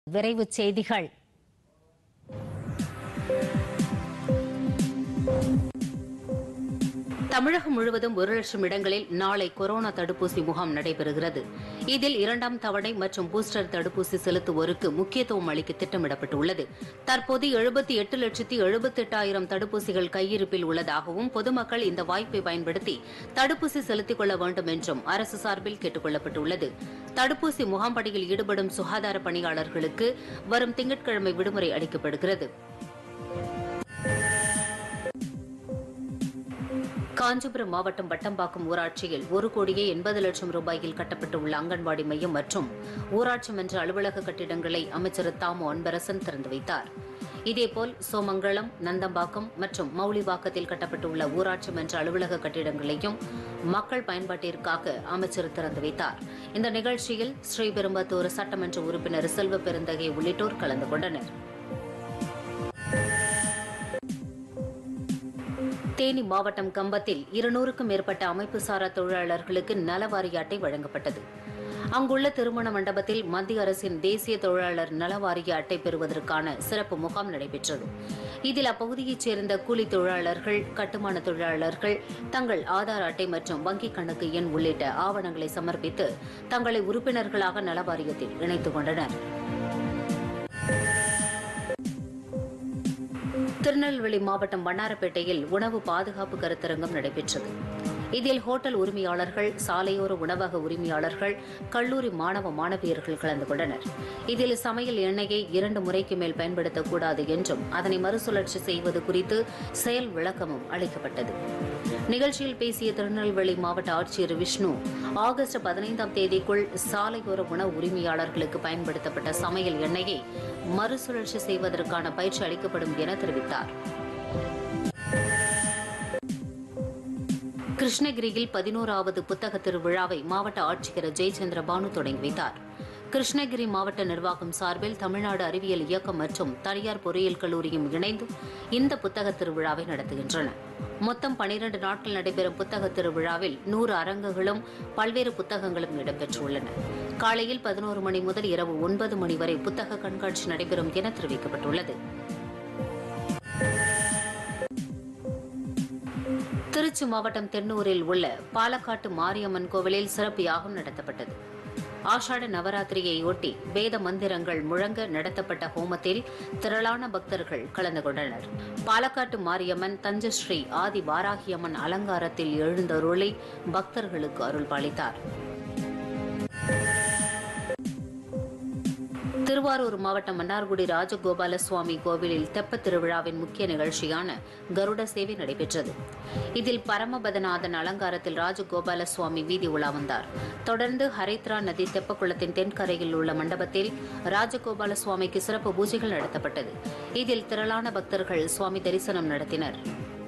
விரைவுச் செய்திகள் தமிழகம் முழுவதும் ஒரு லட்சம் இடங்களில் நாளை கொரோனா தடுப்பூசி முகாம் நடைபெறுகிறது இதில் இரண்டாம் தவணை மற்றும் பூஸ்டர் தடுப்பூசி செலுத்துவோருக்கு முக்கியத்துவம் அளிக்க திட்டமிடப்பட்டுள்ளது தற்போது எழுபத்தி எட்டு லட்சத்தி எழுபத்தி எட்டாயிரம் தடுப்பூசிகள் கையிருப்பில் உள்ளதாகவும் பொதுமக்கள் இந்த வாய்ப்பை பயன்படுத்தி தடுப்பூசி செலுத்திக் கொள்ள வேண்டும் என்றும் அரசு சார்பில் கேட்டுக் கொள்ளப்பட்டுள்ளது தடுப்பூசி முகாம்படியில் ஈடுபடும் சுகாதார பணியாளர்களுக்கு வரும் திங்கட்கிழமை விடுமுறை அளிக்கப்படுகிறது காஞ்சிபுரம் மாவட்டம் வட்டம்பாக்கம் ஊராட்சியில் ஒரு கோடியே எண்பது லட்சம் ரூபாயில் கட்டப்பட்டுள்ள அங்கன்வாடி மையம் மற்றும் ஊராட்சி மன்ற அலுவலக கட்டிடங்களை அமைச்சர் தாமு அன்பரசன் திறந்து வைத்தார் இதேபோல் சோமங்கலம் நந்தம்பாக்கம் மற்றும் மௌலிவாக்கத்தில் கட்டப்பட்டுள்ள ஊராட்சி மன்ற அலுவலக கட்டிடங்களையும் மக்கள் பயன்பாட்டிற்காக அமைச்சர் திறந்து வைத்தார் இந்த நிகழ்ச்சியில் ஸ்ரீபெரும்பத்தூர் சட்டமன்ற உறுப்பினர் செல்வ பெருந்தகை உள்ளிட்டோர் கலந்து கொண்டனர் தேனி மாவட்டம் கம்பத்தில் இருநூறுக்கும் மேற்பட்ட அமைப்பு சாரா தொழிலாளர்களுக்கு நலவாரிய அட்டை வழங்கப்பட்டது அங்குள்ள திருமண மண்டபத்தில் மத்திய அரசின் தேசிய தொழிலாளர் நலவாரிய அட்டை பெறுவதற்கான சிறப்பு முகாம் நடைபெற்றது இதில் அப்பகுதியைச் சேர்ந்த கூலி தொழிலாளர்கள் கட்டுமான தொழிலாளர்கள் தங்கள் ஆதார் அட்டை மற்றும் வங்கிக் கணக்கு எண் உள்ளிட்ட ஆவணங்களை சமர்ப்பித்து தங்களை உறுப்பினர்களாக நலவாரியத்தில் இணைத்துக் கொண்டனர் திருநெல்வேலி மாவட்டம் வண்ணாரப்பேட்டையில் உணவு பாதுகாப்பு கருத்தரங்கம் நடைபெற்றது இதில் ஹோட்டல் உரிமையாளர்கள் சாலையோர உணவக உரிமையாளர்கள் கல்லூரி மாணவ மாணவியர்கள் கலந்து கொண்டனர் இதில் சமையல் எண்ணெயை இரண்டு முறைக்கு மேல் பயன்படுத்தக்கூடாது என்றும் அதனை மறுசுழற்சி செய்வது குறித்து செயல் விளக்கமும் அளிக்கப்பட்டது நிகழ்ச்சியில் பேசிய திருநெல்வேலி மாவட்ட ஆட்சியர் விஷ்ணு ஆகஸ்ட் பதினைந்தாம் தேதிக்குள் சாலையோர உணவு உரிமையாளர்களுக்கு பயன்படுத்தப்பட்ட சமையல் எண்ணெயை மறுசுழற்சி செய்வதற்கான பயிற்சி அளிக்கப்படும் என தெரிவித்தார் கிருஷ்ணகிரியில் பதினோராவது புத்தக திருவிழாவை மாவட்ட ஆட்சியர் ஜெயச்சந்திர பானு தொடங்கி வைத்தார் கிருஷ்ணகிரி மாவட்ட நிர்வாகம் சார்பில் தமிழ்நாடு அறிவியல் இயக்கம் மற்றும் தனியார் பொறியியல் கல்லூரியும் இணைந்து இந்த புத்தக திருவிழாவை நடத்துகின்றன மொத்தம் பனிரண்டு நாட்கள் நடைபெறும் புத்தக திருவிழாவில் நூறு அரங்குகளும் பல்வேறு புத்தகங்களும் இடம்பெற்றுள்ளன காலையில் பதினோரு மணி முதல் இரவு ஒன்பது மணி வரை புத்தக கண்காட்சி நடைபெறும் என தெரிவிக்கப்பட்டுள்ளது திருச்சி மாவட்டம் தென்னூரில் உள்ள பாலக்காட்டு மாரியம்மன் கோவிலில் சிறப்பு யாகம் நடத்தப்பட்டது ஆஷாட நவராத்திரியையொட்டி வேத மந்திரங்கள் முழங்க நடத்தப்பட்ட ஹோமத்தில் திரளான பக்தர்கள் கலந்து கொண்டனர் பாலக்காட்டு மாரியம்மன் தஞ்சஸ்ரீ ஆதி வாராகியம்மன் அலங்காரத்தில் எழுந்தருளி பக்தர்களுக்கு அருள் பாலித்தார் திருவாரூர் மாவட்டம் மன்னார்குடி ராஜகோபால சுவாமி கோவிலில் தெப்பத் திருவிழாவின் முக்கிய நிகழ்ச்சியான கருட சேவை நடைபெற்றது இதில் பரமபதநாதன் அலங்காரத்தில் ராஜகோபால சுவாமி வீதி உலா வந்தார் தொடர்ந்து ஹரித்ரா நதி தெப்பக்குளத்தின் தென்கரையில் உள்ள மண்டபத்தில் ராஜகோபால சுவாமிக்கு சிறப்பு பூஜைகள் நடத்தப்பட்டது இதில் திரளான பக்தர்கள் சுவாமி தரிசனம் நடத்தினர்